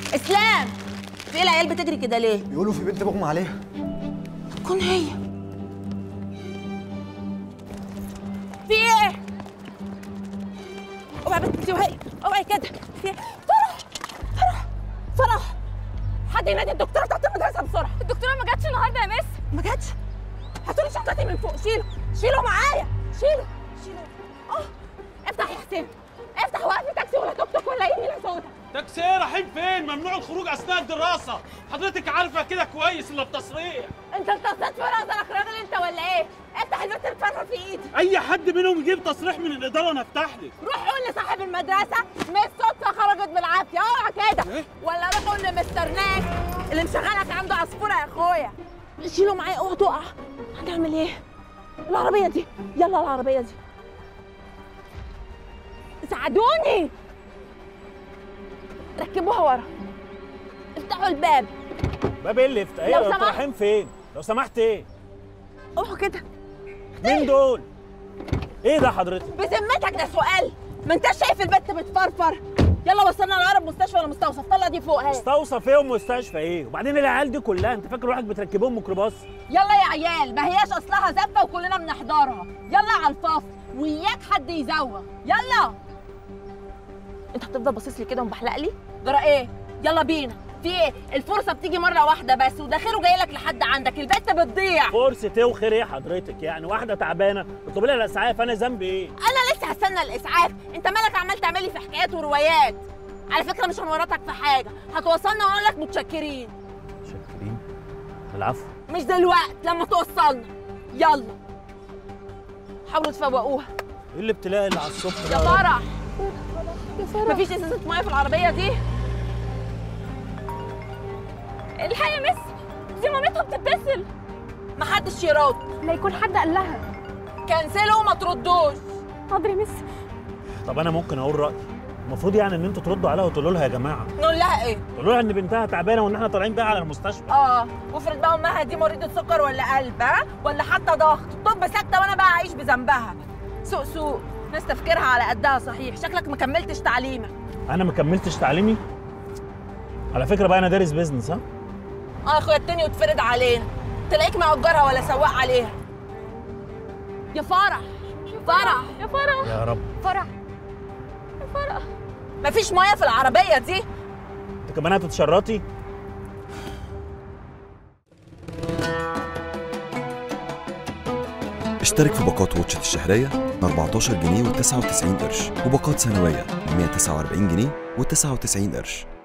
اسلام في ايه العيال بتجري كده ليه بيقولوا في بنت مغمى عليها تكون هي في ايه اوعي بس انتي وهي اوعي كده في ايه فرح فرح فرح حد ينادي الدكتوره بتاعت المدرسه بسرعه الدكتوره ما جاتش النهارده يا مس ما جاتش هاتوا لي شنطتي من فوق شيله شيله معايا شيله شيله اه افتح يا حسين افتح وقفي تاكسي ولا توك توك ولا ايه من صوتك تاكسي ايه رايحين فين؟ ممنوع الخروج اثناء الدراسة، حضرتك عارفة كده كويس الا التصريح، انت اتصلت في راسك راجل انت ولا ايه افتح البنت اللي بتفرفر في ايدي أي حد منهم يجيب تصريح من الإدارة وأنا أفتح لك. روح قول لصاحب المدرسه مش صدفه خرجت بالعافيه اوعى كده إيه؟ ولا روح قول لمستر ناك اللي مشغلك عنده عصفوره يا اخويا شيله معايا اوعى تقع هنعمل ايه العربيه دي يلا العربيه دي ساعدوني ركبوها ورا افتحوا الباب باب ايه اللي يفتح ايه لو انتوا سمحت. رايحين فين لو سمحت ايه اوعوا كده مين دول ايه ده حضرتك بذمتك ده سؤال ما انت شايف البت بتفرفر يلا وصلنا لاقرب مستشفى ولا مستوصف طلع دي فوق اهي مستوصف ايه ومستشفى ايه وبعدين العيال دي كلها انت فاكر روحك بتركبهم ميكروباص يلا يا عيال ما هياش اصلها زفه وكلنا بنحضرها يلا على الفصل وياك حد يزوغ يلا انت هتفضل باصص لي كده ومبحلق لي جرى ايه يلا بينا في ايه الفرصه بتيجي مره واحده بس وده خيره جاي لك لحد عندك البت بتضيع فرصه ايه وخير ايه حضرتك يعني واحده تعبانه اطلبي لها الاسعاف انا ذنبي ايه انا لسه هستنى الاسعاف انت مالك عمال تعملي في حكايات وروايات على فكره مش هنورطك في حاجه هتوصلنا واقول لك متشكرين شاكرين العفو مش دلوقتي لما توصلنا يلا حاولوا تفوقوها ايه الابتلاء اللي على الصبح يا ده فرح يا فرح مفيش ازازه ميه في العربيه دي الحقيقه يا مس دي مامتها بتتصل محدش يرد لا يكون حد قال لها كنسلوا وما تردوش حاضر يا مس طب انا ممكن اقول رايي المفروض يعني ان انتوا تردوا عليها وتقولوا لها يا جماعه نقول لها ايه تقولوا لها ان بنتها تعبانه وان احنا طالعين بيها على المستشفى اه وافرض بقى امها دي مريضه سكر ولا قلب ها ولا حتى ضغط طب ساكته وانا بقى اعيش بذنبها سوق سوق ناس تفكيرها على قدها صحيح شكلك ما كملتش تعليمك انا ما كملتش تعليمي على فكره بقى انا دارس بيزنس ها اه يا اخويا التاني وتفرض علينا تلاقيك مأجرها ولا سواق عليها يا فرح فرح يا فرح يا رب فرح يا فرح مفيش ميه في العربيه دي انت كمان هتتشرطي اشترك في باقات واتشت الشهرية ب 14 جنيه و99 قرش وباقات سنوية ب 149 جنيه و99 قرش